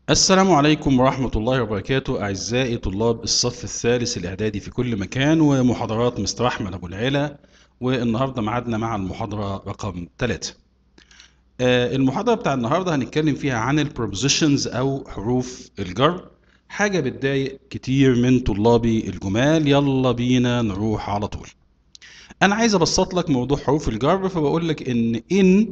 السلام عليكم ورحمة الله وبركاته أعزائي طلاب الصف الثالث الإعدادي في كل مكان ومحاضرات مستر أحمد أبو العلا والنهاردة معادنا مع المحاضرة رقم 3 المحاضرة بتاع النهاردة هنتكلم فيها عن البروبوزيشنز أو حروف الجر حاجة بتضايق كتير من طلابي الجمال يلا بينا نروح على طول أنا عايز أبسط لك موضوع حروف الجر فبقول لك إن إن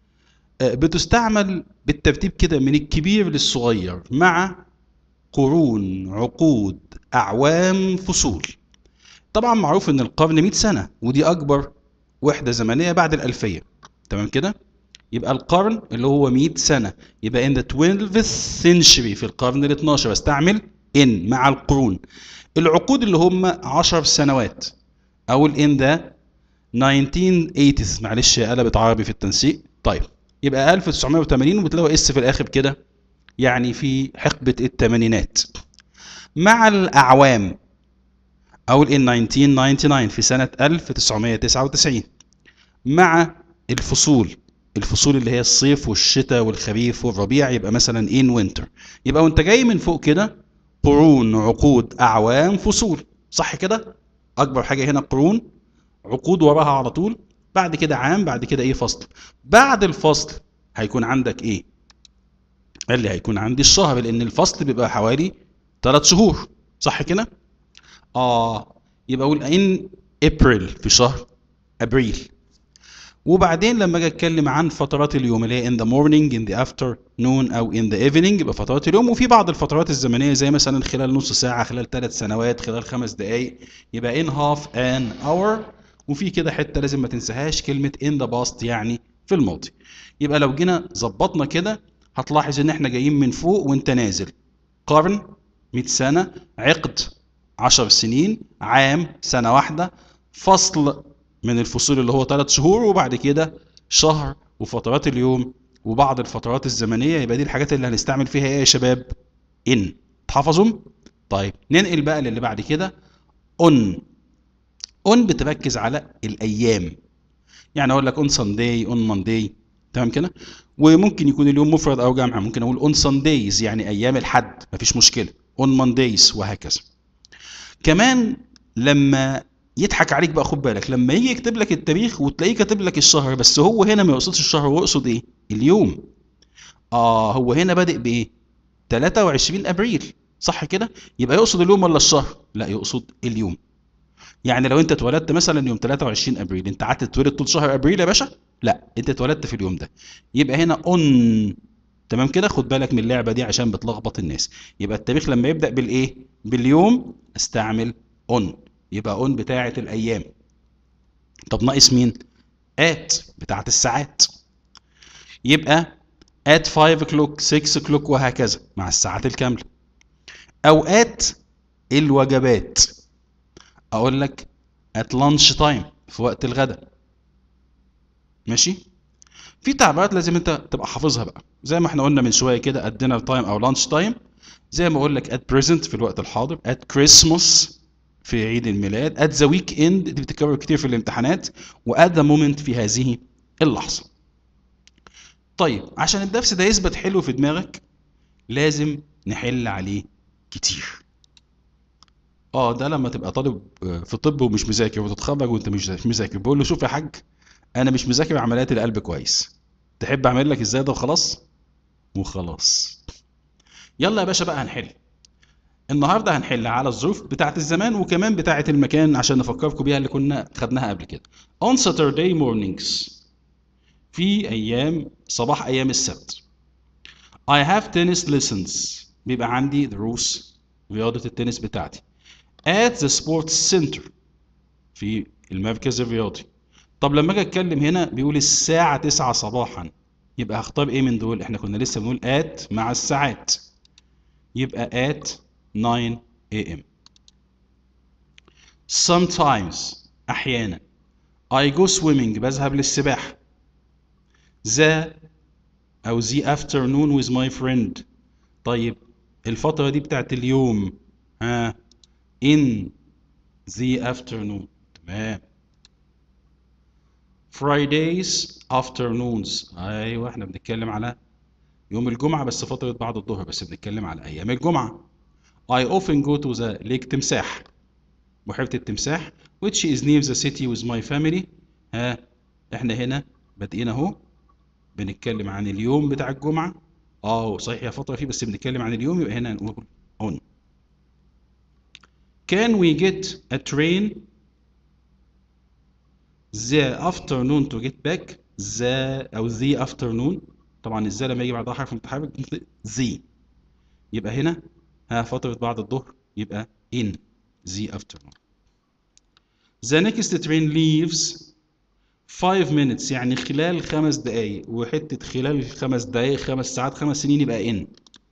بتستعمل بالترتيب كده من الكبير للصغير مع قرون عقود أعوام فصول طبعا معروف ان القرن 100 سنة ودي أكبر وحدة زمنية بعد الألفية تمام كده يبقى القرن اللي هو 100 سنة يبقى in the 12th century في القرن ال 12 استعمل in مع القرون العقود اللي هم 10 سنوات أو in the 1980s معلش قلبت عربي في التنسيق طيب يبقى 1980 وبتلاقوا اس في الاخر كده يعني في حقبة الثمانينات مع الأعوام أو ال 1999 في سنة 1999 مع الفصول الفصول اللي هي الصيف والشتاء والخريف والربيع يبقى مثلا in winter يبقى وانت جاي من فوق كده قرون عقود أعوام فصول صح كده أكبر حاجة هنا قرون عقود وراها على طول بعد كده عام بعد كده ايه فصل بعد الفصل هيكون عندك ايه قال لي هيكون عندي الشهر لان الفصل بيبقى حوالي 3 شهور صح كده اه يبقى اقول ان ابريل في شهر ابريل وبعدين لما اجي اتكلم عن فترات اليوم اللي هي in the morning in the afternoon او in the evening يبقى فترات اليوم وفي بعض الفترات الزمنيه زي مثلا خلال نص ساعه خلال ثلاث سنوات خلال خمس دقائق يبقى in half an hour وفي كده حته لازم ما تنساهاش كلمه in the past يعني في الماضي يبقى لو جينا ظبطنا كده هتلاحظ ان احنا جايين من فوق وانت نازل قرن 100 سنه عقد 10 سنين عام سنه واحده فصل من الفصول اللي هو 3 شهور وبعد كده شهر وفترات اليوم وبعض الفترات الزمنيه يبقى دي الحاجات اللي هنستعمل فيها ايه يا شباب ان تحفظهم طيب ننقل بقى للي بعد كده on اون بتركز على الايام يعني اقول لك اون سانداي اون مانداي تمام كده وممكن يكون اليوم مفرد او جمع ممكن اقول اون ساندايز يعني ايام الحد مفيش مشكله اون ماندايز وهكذا كمان لما يضحك عليك بقى خد بالك لما يجي يكتب لك التاريخ وتلاقيه كاتب لك الشهر بس هو هنا ما يقصدش الشهر هو يقصد ايه اليوم اه هو هنا بادئ بايه 23 ابريل صح كده يبقى يقصد اليوم ولا الشهر لا يقصد اليوم يعني لو انت اتولدت مثلا يوم 23 ابريل انت قعدت تتولد طول شهر ابريل يا باشا لا انت اتولدت في اليوم ده يبقى هنا اون تمام كده خد بالك من اللعبه دي عشان بتلخبط الناس يبقى التاريخ لما يبدا بالايه باليوم استعمل اون يبقى اون بتاعه الايام طب ناقص مين ات بتاعه الساعات يبقى at 5 o'clock 6 o'clock وهكذا مع الساعات الكامله اوقات الوجبات اقول لك at lunch time في وقت الغداء ماشي في تعبيرات لازم انت تبقى حافظها بقى زي ما احنا قلنا من شويه كده at dinner time او lunch time زي ما اقول لك at present في الوقت الحاضر at Christmas في عيد الميلاد at the weekend دي بتتكرر كتير في الامتحانات و at the moment في هذه اللحظه طيب عشان الدرس ده يثبت حلو في دماغك لازم نحل عليه كتير اه ده لما تبقى طالب في طب ومش مذاكر وتتخرج وانت مش مذاكر بقول له شوف يا حاج انا مش مذاكر عمليات القلب كويس تحب اعمل لك ازاي ده وخلاص وخلاص يلا يا باشا بقى هنحل النهارده هنحل على الظروف بتاعه الزمان وكمان بتاعه المكان عشان نفكركم بيها اللي كنا خدناها قبل كده on Saturday mornings في ايام صباح ايام السبت I have tennis lessons بيبقى عندي دروس رياضة التنس بتاعتي at the sports center في المركز الرياضي طب لما اجي اتكلم هنا بيقول الساعة 9 صباحا يبقى هختار ايه من دول احنا كنا لسه بنقول at مع الساعات يبقى at 9 am sometimes احيانا I go swimming بذهب للسباحة the او the afternoon with my friend طيب الفترة دي بتاعت اليوم ها in the afternoon تمام Fridays afternoons ايوه احنا بنتكلم على يوم الجمعة بس فترة بعد الظهر بس بنتكلم على أيام الجمعة I often go to the lake تمساح بحيرة التمساح which is near the city with my family ها احنا هنا بادئين اهو بنتكلم عن اليوم بتاع الجمعة اه صحيح هي فترة فيه بس بنتكلم عن اليوم يبقى هنا نقول on Can we get a train the afternoon to get back the أو the afternoon طبعا الزا لما يجي بعدها حرف متحرك the يبقى هنا ها فترة بعد الظهر يبقى in the afternoon the next train leaves 5 minutes يعني خلال خمس دقايق وحتة خلال خمس دقايق خمس ساعات خمس سنين يبقى in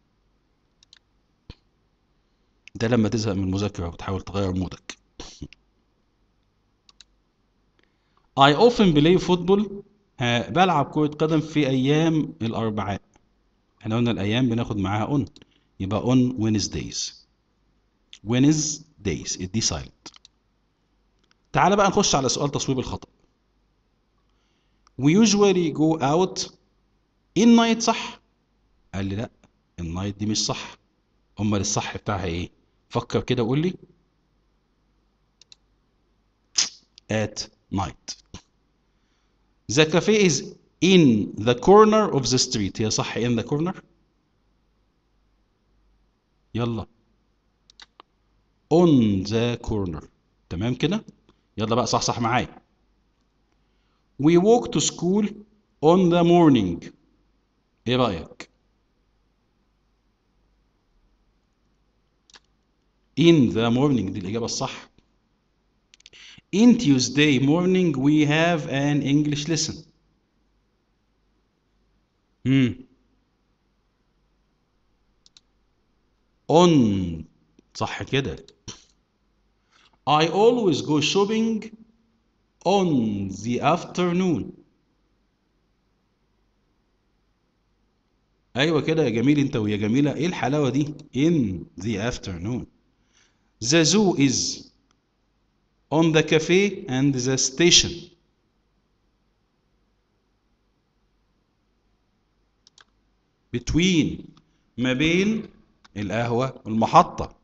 ده لما تزهق من المذاكرة وتحاول تغير مودك I often play football ها بلعب كرة قدم في أيام الأربعاء احنا قلنا الأيام بناخد معاها on يبقى on Wednesdays Wednesdays دي silent تعال بقى نخش على سؤال تصويب الخطأ We usually go out in night صح؟ قال لي لا النايت دي مش صح امال الصح بتاعها ايه؟ فكر كده وقول لي at night The cafe is in the corner of the street هي صح in the corner يلا on the corner تمام كده يلا بقى صح صح معايا We walk to school on the morning ايه رأيك in the morning دي الإجابة الصح In Tuesday morning we have an English lesson. Hmm. On صح كده. I always go shopping on the afternoon. ايوه كده يا جميل انت ويا جميله ايه الحلاوه دي in the afternoon the zoo is on the cafe and the station between ما بين القهوة والمحطة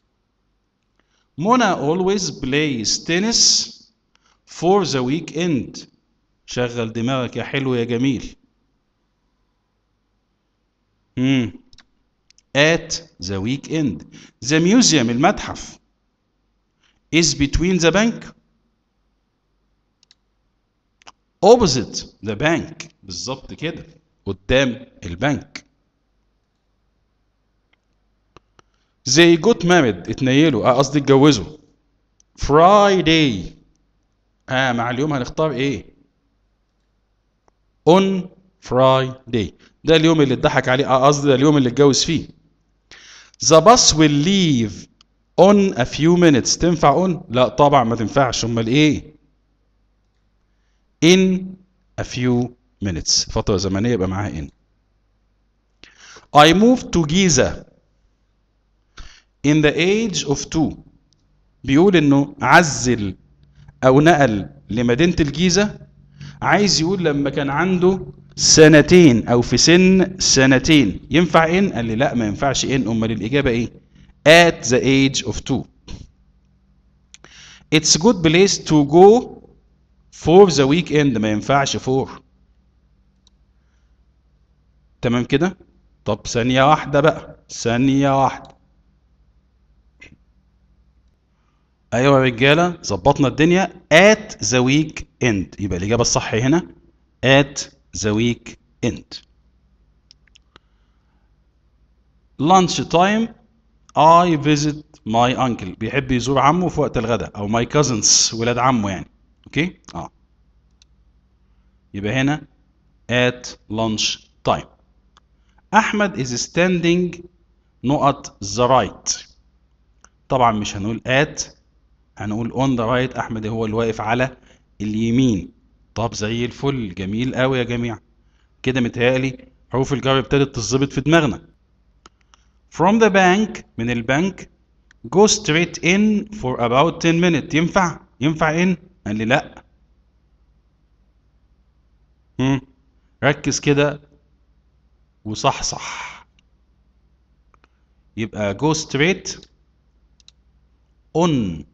منى always plays tennis for the weekend شغل دماغك يا حلو يا جميل مم. at the weekend the museum المتحف is between the bank opposite the bank بالظبط كده قدام البنك they got married اتنيلوا اه قصدي اتجوزوا Friday اه مع اليوم هنختار ايه on Friday ده اليوم اللي اتضحك عليه اه قصدي ده اليوم اللي اتجوز فيه the bus will leave on a few minutes تنفع on لا طبعا ما تنفعش امال ايه in a few minutes فترة زمنية يبقى معاها in I moved to Giza in the age of two بيقول انه عزل او نقل لمدينة الجيزة عايز يقول لما كان عنده سنتين او في سن سنتين ينفع ان قال لي لا ما ينفعش ان امال الاجابة ايه at the age of two it's a good place to go for the weekend ما ينفعش for تمام كده طب ثانية واحدة بقى ثانية واحدة ايوه يا رجالة ظبطنا الدنيا at the weekend يبقى الإجابة الصح هنا at the weekend lunch time I visit my uncle بيحب يزور عمه في وقت الغداء او my cousins ولاد عمه يعني اوكي اه يبقى هنا at lunch time احمد is standing نقط the right طبعا مش هنقول at هنقول on the right احمد هو اللي واقف على اليمين طب زي الفل جميل قوي يا جماعه كده متهيألي حروف الجر ابتدت تظبط في دماغنا from the bank من البنك go straight in for about 10 minutes ينفع ينفع in قال لي لا هم. ركز كده وصحصح يبقى go straight on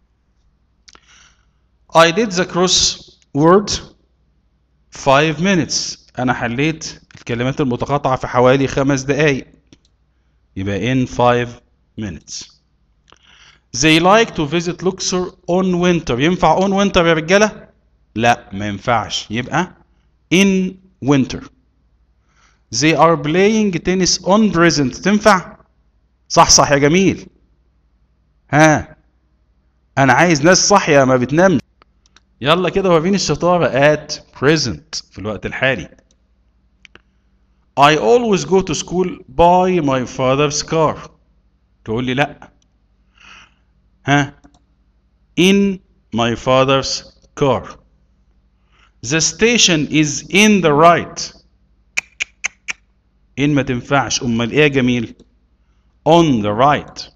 I did the crossword 5 minutes أنا حليت الكلمات المتقاطعة في حوالي خمس دقايق يبقى in 5 minutes They like to visit Luxor on winter ينفع on winter يا رجالة؟ لا ما ينفعش يبقى in winter They are playing tennis on present تنفع؟ صح صح يا جميل ها أنا عايز ناس صاحية ما بتنامش يلا كده وريني الشطارة at present في الوقت الحالي I always go to school by my father's car تقول لي لا ها in my father's car the station is in the right in ما تنفعش امال ايه يا جميل on the right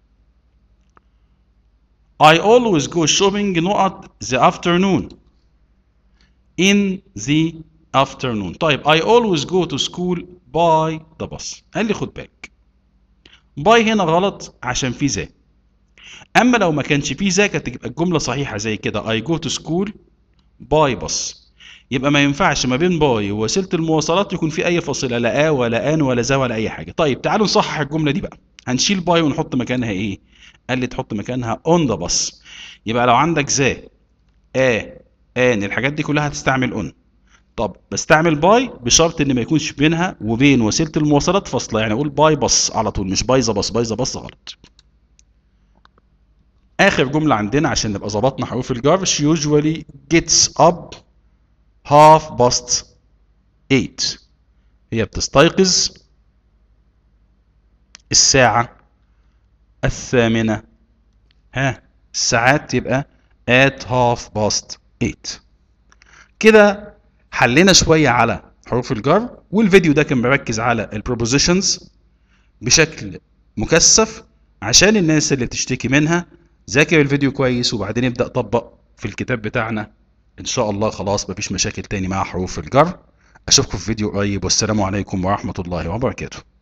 I always go shopping نقط the afternoon in the afternoon طيب I always go to school by the bus قال لي خد بالك باي هنا غلط عشان في ذا اما لو ما كانش في ذا كانت تبقى الجمله صحيحه زي كده I go to school by bus يبقى ما ينفعش ما بين باي ووسيله المواصلات يكون في اي فاصله لا آ ولا ان ولا ذا ولا اي حاجه طيب تعالوا نصحح الجمله دي بقى هنشيل باي ونحط مكانها ايه قال لي تحط مكانها on the bus يبقى لو عندك ذا آ ان الحاجات دي كلها هتستعمل on طب بستعمل باي بشرط ان ما يكونش بينها وبين وسيله المواصلات فاصله يعني اقول باي باص على طول مش باي ذا باص باي ذا باص غلط اخر جمله عندنا عشان نبقى ظبطنا حروف الجر she usually gets up half past eight هي بتستيقظ الساعة الثامنة ها الساعات تبقى at half past eight كده حلينا شوية على حروف الجر والفيديو ده كان مركز على البروبوزيشنز بشكل مكثف عشان الناس اللي بتشتكي منها ذاكر الفيديو كويس وبعدين ابدأ طبق في الكتاب بتاعنا ان شاء الله خلاص مفيش مشاكل تاني مع حروف الجر اشوفكم في فيديو قريب والسلام عليكم ورحمة الله وبركاته